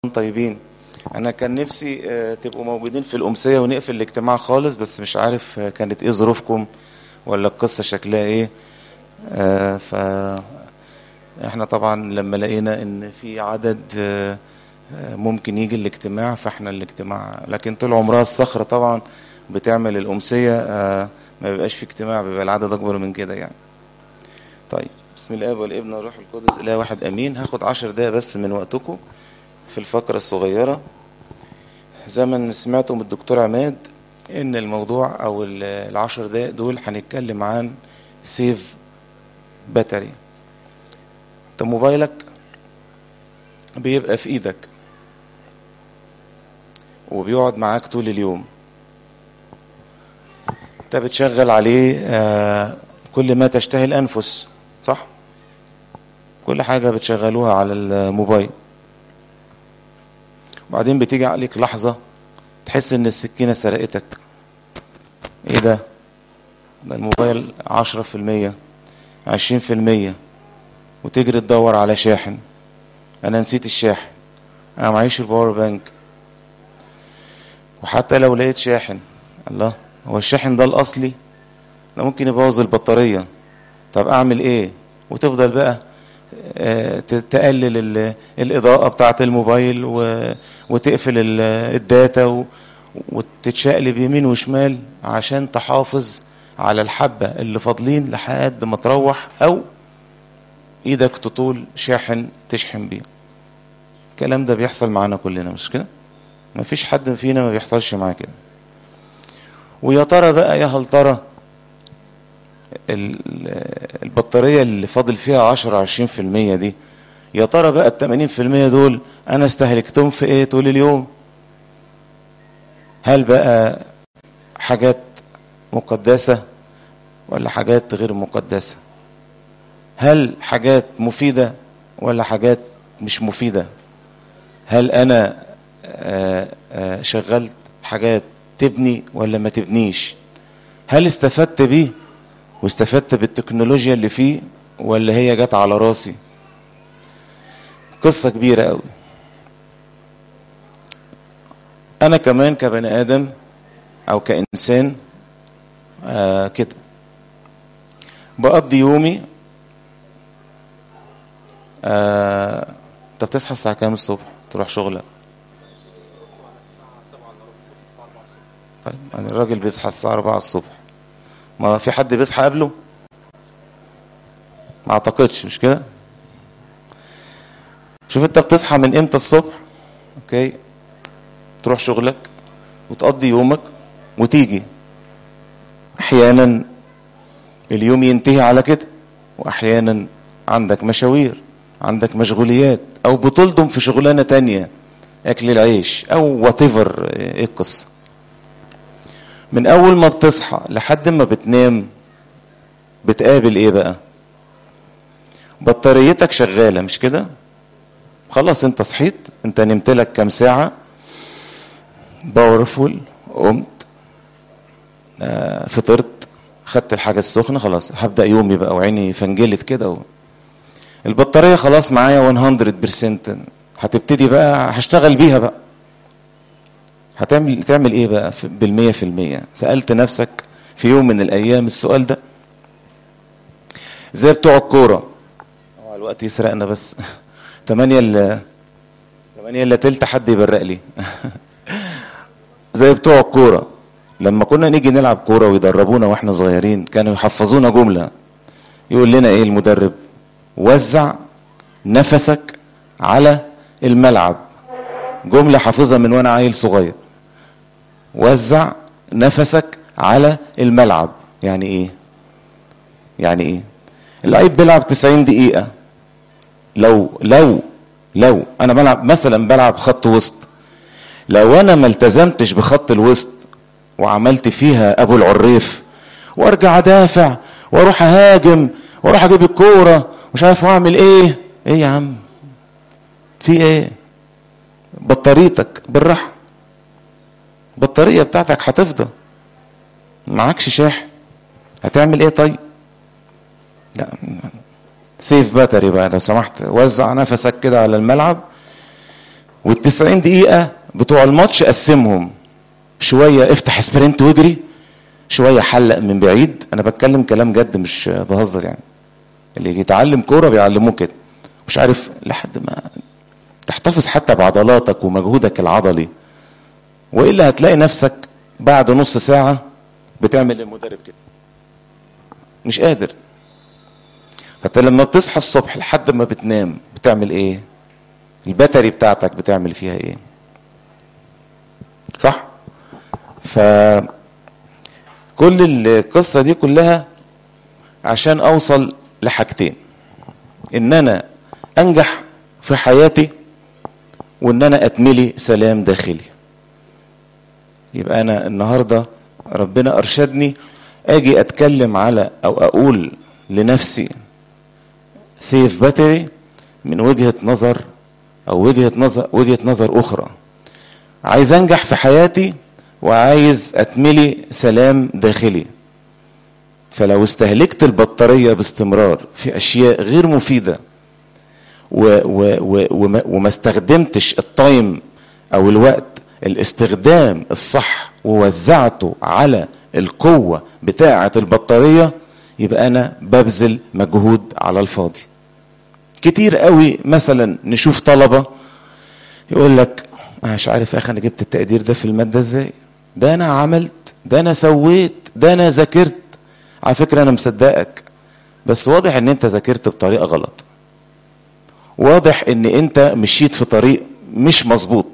طيبين انا كان نفسي آه، تبقوا موجودين في الامسيه ونقفل الاجتماع خالص بس مش عارف آه، كانت ايه ظروفكم ولا القصه شكلها ايه آه، ف احنا طبعا لما لقينا ان في عدد آه، آه، ممكن يجي الاجتماع فاحنا الاجتماع لكن طول عمرها الصخره طبعا بتعمل الامسيه آه، ما بيبقاش في اجتماع بيبقى العدد اكبر من كده يعني طيب بسم الله والابن والروح القدس اله واحد امين هاخد عشر دقايق بس من وقتكم في الفقرة الصغيرة زي ما سمعتوا من الدكتور عماد ان الموضوع او ال- العشر دقايق دول هنتكلم عن سيف باتري انت موبايلك بيبقى في ايدك وبيقعد معاك طول اليوم انت بتشغل عليه آه، كل ما تشتهي الانفس صح كل حاجة بتشغلوها على الموبايل وبعدين بتيجي عليك لحظة تحس ان السكينة سرقتك ايه ده ده الموبايل عشرة في المية عشرين في المية وتجري تدور على شاحن انا نسيت الشاحن انا معيش الباور بانك وحتى لو لقيت شاحن الله هو الشاحن ده الاصلي ده ممكن يبوظ البطارية طب اعمل ايه وتفضل بقى آه، ت- تقلل ال- الإضاءة بتاعة الموبايل و- وتقفل ال- الداتا و- وتتشقلب يمين وشمال عشان تحافظ على الحبة اللي فاضلين لحد ما تروح أو إيدك تطول شاحن تشحن بيه الكلام ده بيحصل معانا كلنا مش كده مفيش حد فينا ما بيحصلش معاه كده ويا ترى بقى يا هل ترى ال- البطارية اللي فاضل فيها 10 20 في المية دي يا ترى بقى ال 80 في المية دول انا استهلكتهم في ايه طول اليوم هل بقى حاجات مقدسة ولا حاجات غير مقدسة هل حاجات مفيدة ولا حاجات مش مفيدة هل انا آه، آه، شغلت حاجات تبني ولا ما تبنيش هل استفدت بيه واستفدت بالتكنولوجيا اللي فيه ولا هي جت على راسي قصة كبيرة قوي انا كمان كبني ادم او كانسان آه كده بقضي يومي آه انت بتصحى الساعة كام الصبح تروح شغلك طيب يعني الراجل بيصحى الساعة 4 الصبح ما في حد بيصحى قبله ما اعتقدش مش كده شوف انت بتصحى من امتى الصبح اوكي تروح شغلك وتقضي يومك وتيجي احيانا اليوم ينتهي على كده واحيانا عندك مشاوير عندك مشغوليات او بتلضم في شغلانه تانية اكل العيش او وات ايه القصه من اول ما بتصحى لحد ما بتنام بتقابل ايه بقى بطاريتك شغالة مش كده خلاص انت صحيت انت نمت لك كام ساعة باورفول قمت آه، فطرت خدت الحاجة السخنة خلاص هبدأ يومي بقى وعيني فنجلت كده و... البطارية خلاص معايا 100% هتبتدي بقى هشتغل بيها بقى هتعمل تعمل ايه بقى في- بالمية في المية سألت نفسك في يوم من الايام السؤال ده زي بتوع الكورة هو الوقت يسرقنا بس تمانية الا تمانية الا تلت حد يبرق لي زي بتوع الكورة لما كنا نيجي نلعب كورة ويدربونا واحنا صغيرين كانوا يحفظونا جملة يقول لنا ايه المدرب وزع نفسك على الملعب جملة حافظها من وانا عيل صغير وزع نفسك على الملعب يعني ايه يعني ايه اللعيب بيلعب 90 دقيقة لو لو لو انا بلعب مثلا بلعب خط وسط لو انا ما التزمتش بخط الوسط وعملت فيها ابو العريف وارجع ادافع واروح اهاجم واروح اجيب الكوره مش عارف اعمل ايه ايه يا عم في ايه بطاريتك بالراحه البطاريه بتاعتك هتفضى معكش شاحن هتعمل ايه طيب لا سيف باتري بقى لو سمحت وزع نفسك كده على الملعب والتسعين دقيقة بتوع الماتش قسمهم شوية افتح سبرنت واجري شوية حلق من بعيد انا بتكلم كلام جد مش بهزر يعني اللي يتعلم كورة بيعلموه كده مش عارف لحد ما تحتفظ حتى بعضلاتك ومجهودك العضلي والا هتلاقي نفسك بعد نص ساعة بتعمل المدرب كده مش قادر فانت لما بتصحى الصبح لحد ما بتنام بتعمل ايه الباتري بتاعتك بتعمل فيها ايه صح ف كل القصة دي كلها عشان اوصل لحاجتين ان انا انجح في حياتي وان انا اتملي سلام داخلي يبقى انا النهارده ربنا ارشدني اجي اتكلم على او اقول لنفسي سيف باتري من وجهة نظر او وجهة نظر وجهة نظر اخرى عايز انجح في حياتي وعايز اتملي سلام داخلي فلو استهلكت البطارية باستمرار في اشياء غير مفيدة و و و وما, وما استخدمتش التايم او الوقت الاستخدام الصح ووزعته على القوة بتاعة البطارية يبقى انا ببذل مجهود على الفاضي كتير قوي مثلا نشوف طلبة يقول لك مش عارف يا اخي انا جبت التقدير ده في المادة ازاي ده انا عملت ده انا سويت ده انا ذاكرت على فكرة انا مصدقك بس واضح ان انت ذاكرت بطريقة غلط واضح ان انت مشيت في طريق مش مظبوط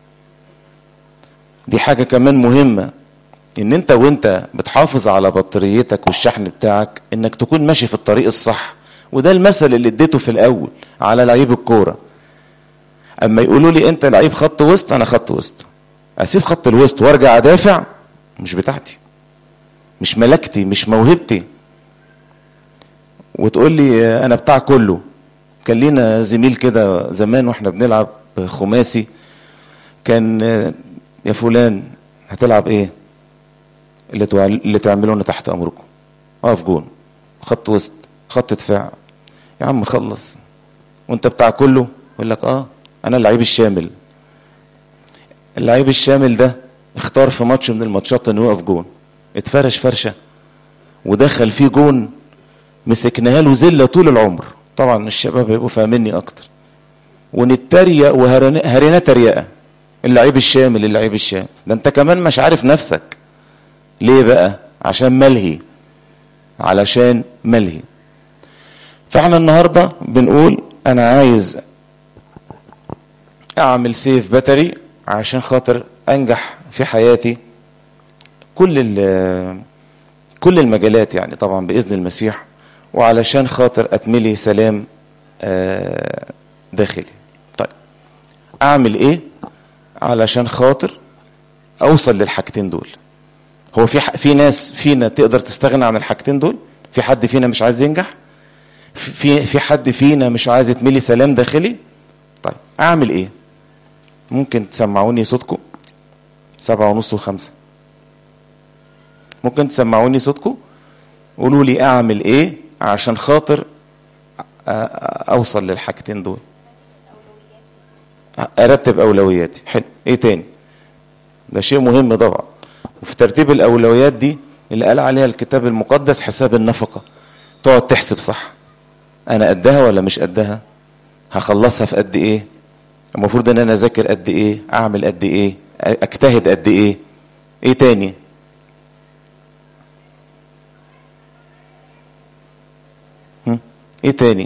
دي حاجة كمان مهمة ان انت وانت بتحافظ على بطاريتك والشحن بتاعك انك تكون ماشي في الطريق الصح وده المثل اللي اديته في الاول على لعيب الكورة اما يقولوا لي انت لعيب خط وسط انا خط وسط اسيب خط الوسط وارجع ادافع مش بتاعتي مش ملكتي مش موهبتي وتقول لي انا بتاع كله كان لينا زميل كده زمان واحنا بنلعب خماسي كان يا فلان هتلعب ايه اللي اللي تعملونه تحت امركم اقف جون خط وسط خط دفاع يا عم خلص وانت بتاع كله يقول لك اه انا اللعيب الشامل اللعيب الشامل ده اختار في ماتش من الماتشات انه يقف جون اتفرش فرشه ودخل فيه جون مسكناها له زله طول العمر طبعا الشباب هيبقوا فاهميني اكتر ونتريق وهرينا تريقه اللعيب الشامل اللعيب الشامل ده انت كمان مش عارف نفسك ليه بقى عشان ملهي علشان ملهي فاحنا النهارده بنقول انا عايز اعمل سيف باتري عشان خاطر انجح في حياتي كل كل المجالات يعني طبعا باذن المسيح وعلشان خاطر اتملي سلام داخلي طيب اعمل ايه علشان خاطر اوصل للحاجتين دول هو في في ناس فينا تقدر تستغنى عن الحاجتين دول في حد فينا مش عايز ينجح في في حد فينا مش عايز يتملي سلام داخلي طيب اعمل ايه ممكن تسمعوني صوتكم سبعة ونص وخمسة ممكن تسمعوني صوتكم قولوا لي اعمل ايه عشان خاطر اوصل للحاجتين دول ارتب اولوياتي حلو ايه تاني ده شيء مهم طبعا وفي ترتيب الاولويات دي اللي قال عليها الكتاب المقدس حساب النفقه تقعد تحسب صح انا قدها ولا مش قدها هخلصها في قد ايه المفروض ان انا اذاكر قد ايه اعمل قد ايه اجتهد قد ايه ايه تاني هم؟ ايه تاني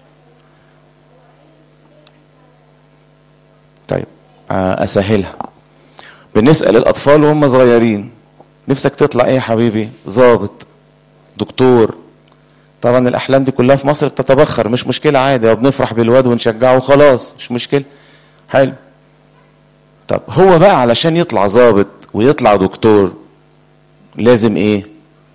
طيب اسهلها بنسال الاطفال وهم صغيرين نفسك تطلع ايه يا حبيبي ظابط دكتور طبعا الاحلام دي كلها في مصر بتتبخر مش مشكله عادي وبنفرح بالواد ونشجعه وخلاص مش مشكله حلو طب هو بقى علشان يطلع ظابط ويطلع دكتور لازم ايه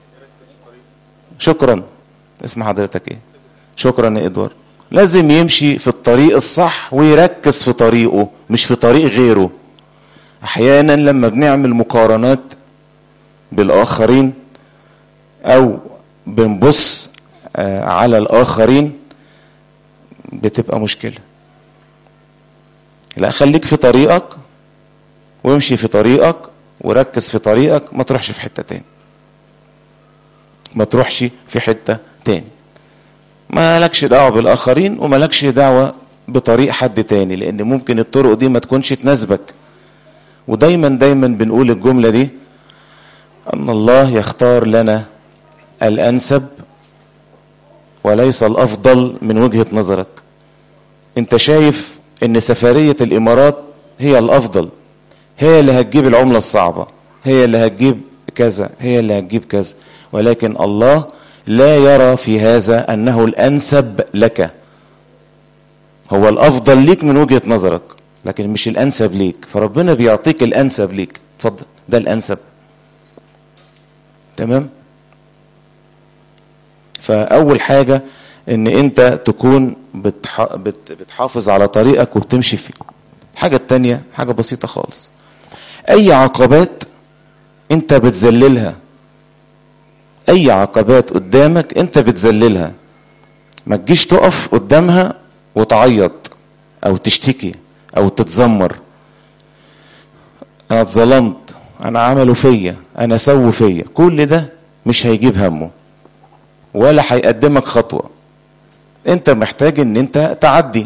شكرا اسم حضرتك ايه شكرا يا ادوار لازم يمشي في الطريق الصح ويركز في طريقه مش في طريق غيره احيانا لما بنعمل مقارنات بالاخرين او بنبص على الاخرين بتبقى مشكله لا خليك في طريقك وامشي في طريقك وركز في طريقك ما تروحش في حتة تاني ما تروحش في حتة تاني ما لكش دعوة بالآخرين وما لكش دعوة بطريق حد تاني لأن ممكن الطرق دي ما تكونش تناسبك ودايما دايما بنقول الجملة دي أن الله يختار لنا الأنسب وليس الأفضل من وجهة نظرك انت شايف ان سفرية الامارات هي الافضل هي اللي هتجيب العملة الصعبة هي اللي هتجيب كذا هي اللي هتجيب كذا ولكن الله لا يرى في هذا انه الانسب لك هو الافضل ليك من وجهة نظرك لكن مش الانسب ليك فربنا بيعطيك الانسب ليك اتفضل ده الانسب تمام فاول حاجة ان انت تكون بتح... بت... بتحافظ على طريقك وبتمشي فيه الحاجة التانية حاجة بسيطة خالص اي عقبات انت بتذللها اي عقبات قدامك انت بتذللها ما تجيش تقف قدامها وتعيط او تشتكي او تتذمر انا اتظلمت انا عملوا فيا انا سووا فيا كل ده مش هيجيب همه ولا هيقدمك خطوه انت محتاج ان انت تعدي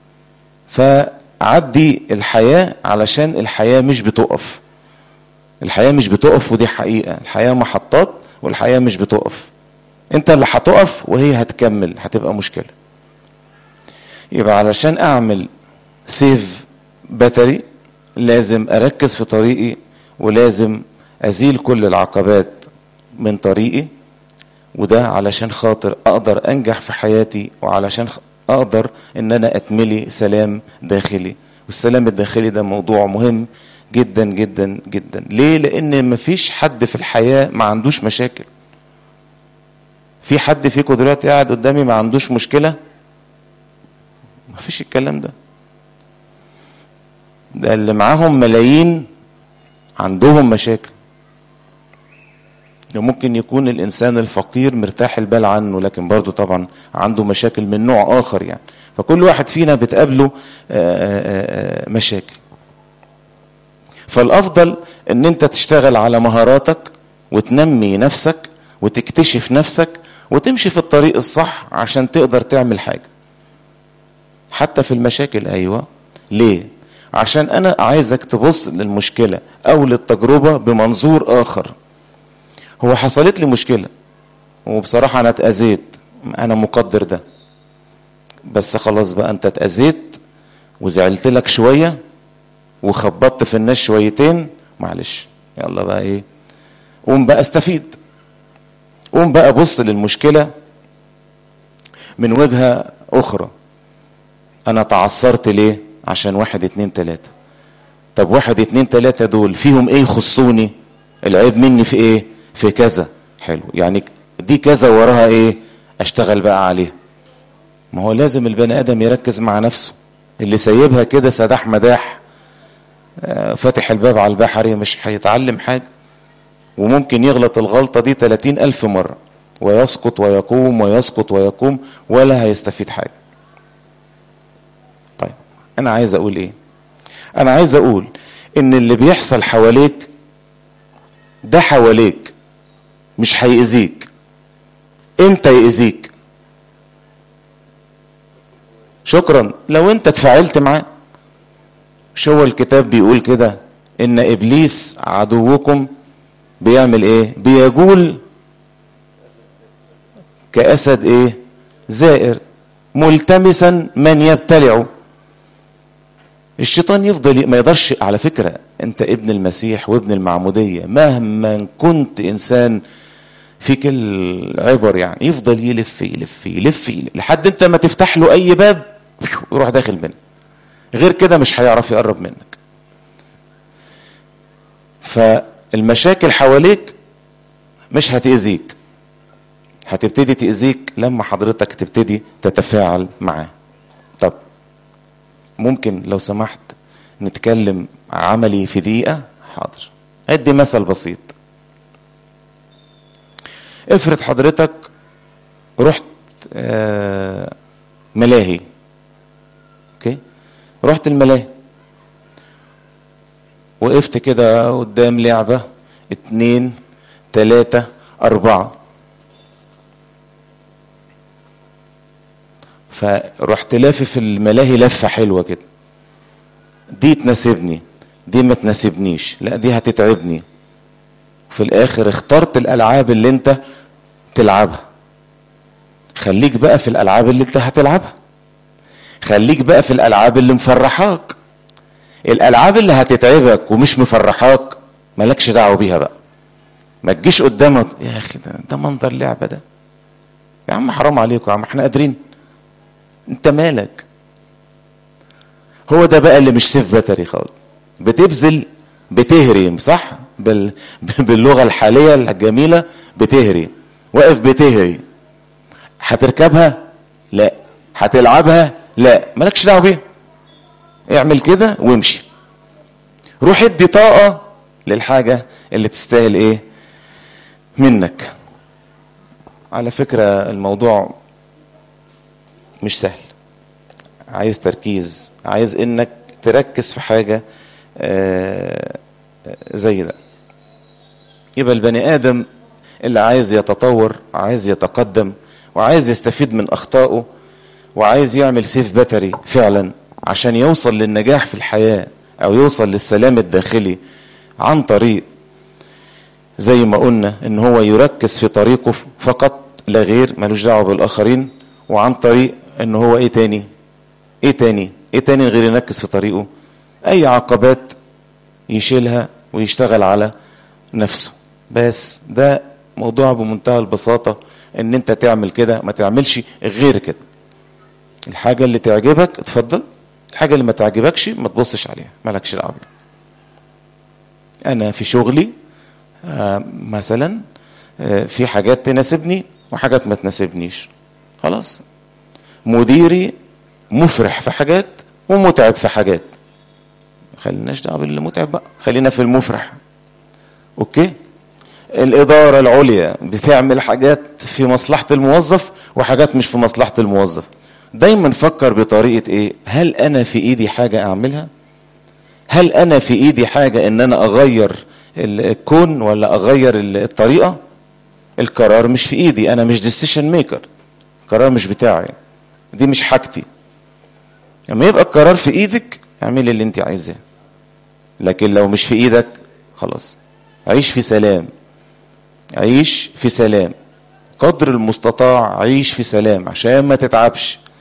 فعدي الحياة علشان الحياة مش بتقف الحياة مش بتقف ودي حقيقة الحياة محطات والحياة مش بتقف انت اللي هتقف وهي هتكمل هتبقى مشكلة يبقى علشان اعمل سيف باتري لازم اركز في طريقي ولازم ازيل كل العقبات من طريقي وده علشان خاطر اقدر انجح في حياتي وعلشان اقدر ان انا اتملي سلام داخلي والسلام الداخلي ده موضوع مهم جدا جدا جدا ليه لان مفيش حد في الحياة ما عندوش مشاكل في حد فيكم دلوقتي قاعد قدامي ما عندوش مشكلة مفيش الكلام ده ده اللي معاهم ملايين عندهم مشاكل ممكن يكون الانسان الفقير مرتاح البال عنه لكن برضه طبعا عنده مشاكل من نوع اخر يعني فكل واحد فينا بتقابله مشاكل فالافضل ان انت تشتغل على مهاراتك وتنمي نفسك وتكتشف نفسك وتمشي في الطريق الصح عشان تقدر تعمل حاجة حتى في المشاكل ايوه ليه عشان انا عايزك تبص للمشكلة او للتجربة بمنظور اخر هو حصلت لي مشكلة وبصراحة انا اتأذيت انا مقدر ده بس خلاص بقى انت اتأذيت وزعلت لك شوية وخبطت في الناس شويتين معلش يلا بقى ايه قوم بقى استفيد قوم بقى بص للمشكلة من وجهة اخرى انا تعثرت ليه عشان واحد اتنين تلاتة طب واحد اتنين تلاتة دول فيهم ايه يخصوني العيب مني في ايه في كذا حلو يعني دي كذا وراها ايه اشتغل بقى عليها ما هو لازم البني ادم يركز مع نفسه اللي سايبها كده سداح مداح فاتح الباب على البحري مش هيتعلم حاجة وممكن يغلط الغلطة دي 30 ألف مرة ويسقط ويقوم ويسقط ويقوم ولا هيستفيد حاجة طيب أنا عايز أقول إيه أنا عايز أقول إن اللي بيحصل حواليك ده حواليك مش هيأذيك امتى يأذيك شكرا لو انت اتفاعلت معاه مش هو الكتاب بيقول كده ان ابليس عدوكم بيعمل ايه بيجول كاسد ايه زائر ملتمسا من يبتلعه الشيطان يفضل ما يقدرش على فكرة انت ابن المسيح وابن المعمودية مهما كنت انسان فيك العبر يعني يفضل يلف يلف يلف, يلف لحد انت ما تفتح له اي باب يروح داخل منه غير كده مش هيعرف يقرب منك فالمشاكل حواليك مش هتأذيك هتبتدي تأذيك لما حضرتك تبتدي تتفاعل معاه طب ممكن لو سمحت نتكلم عملي في دقيقة حاضر ادي مثل بسيط افرض حضرتك رحت ملاهي اوكي رحت الملاهي وقفت كده قدام لعبة اتنين تلاتة اربعة فرحت لافف الملاهي لفة حلوة كده دي تناسبني دي ما تناسبنيش لا دي هتتعبني في الاخر اخترت الالعاب اللي انت تلعبها خليك بقى في الالعاب اللي انت هتلعبها خليك بقى في الالعاب اللي مفرحاك الالعاب اللي هتتعبك ومش مفرحاك مالكش دعوه بيها بقى ما تجيش قدامك يا اخي ده, ده منظر لعبه ده يا عم حرام عليكم يا عم احنا قادرين انت مالك هو ده بقى اللي مش سيف باتري خالص بتبذل بتهري صح بال... باللغه الحاليه الجميله بتهري واقف بتهري هتركبها لا هتلعبها لا مالكش دعوه بيها اعمل كده وامشي روح ادي طاقه للحاجه اللي تستاهل ايه منك على فكره الموضوع مش سهل عايز تركيز عايز انك تركز في حاجه آه زي ده يبقى البني ادم اللي عايز يتطور عايز يتقدم وعايز يستفيد من اخطائه وعايز يعمل سيف باتري فعلا عشان يوصل للنجاح في الحياة او يوصل للسلام الداخلي عن طريق زي ما قلنا ان هو يركز في طريقه فقط لا غير ملوش دعوه بالاخرين وعن طريق ان هو ايه تاني ايه تاني ايه تاني غير يركز في طريقه اي عقبات يشيلها ويشتغل على نفسه بس ده موضوع بمنتهى البساطة ان انت تعمل كده ما تعملش غير كده الحاجة اللي تعجبك اتفضل الحاجة اللي ما تعجبكش ما تبصش عليها مالكش دعوه انا في شغلي آه مثلا آه في حاجات تناسبني وحاجات ما تناسبنيش خلاص مديري مفرح في حاجات ومتعب في حاجات خليناش دعوه باللي متعب بقى خلينا في المفرح اوكي الاداره العليا بتعمل حاجات في مصلحه الموظف وحاجات مش في مصلحه الموظف دايما فكر بطريقه ايه هل انا في ايدي حاجه اعملها هل انا في ايدي حاجه ان انا اغير الكون ولا اغير الطريقه القرار مش في ايدي انا مش ديسيشن ميكر القرار مش بتاعي دي مش حاجتي لما يبقى القرار في ايدك اعملي اللي انت عايزاه لكن لو مش في ايدك خلاص عيش في سلام عيش في سلام قدر المستطاع عيش في سلام عشان ما تتعبش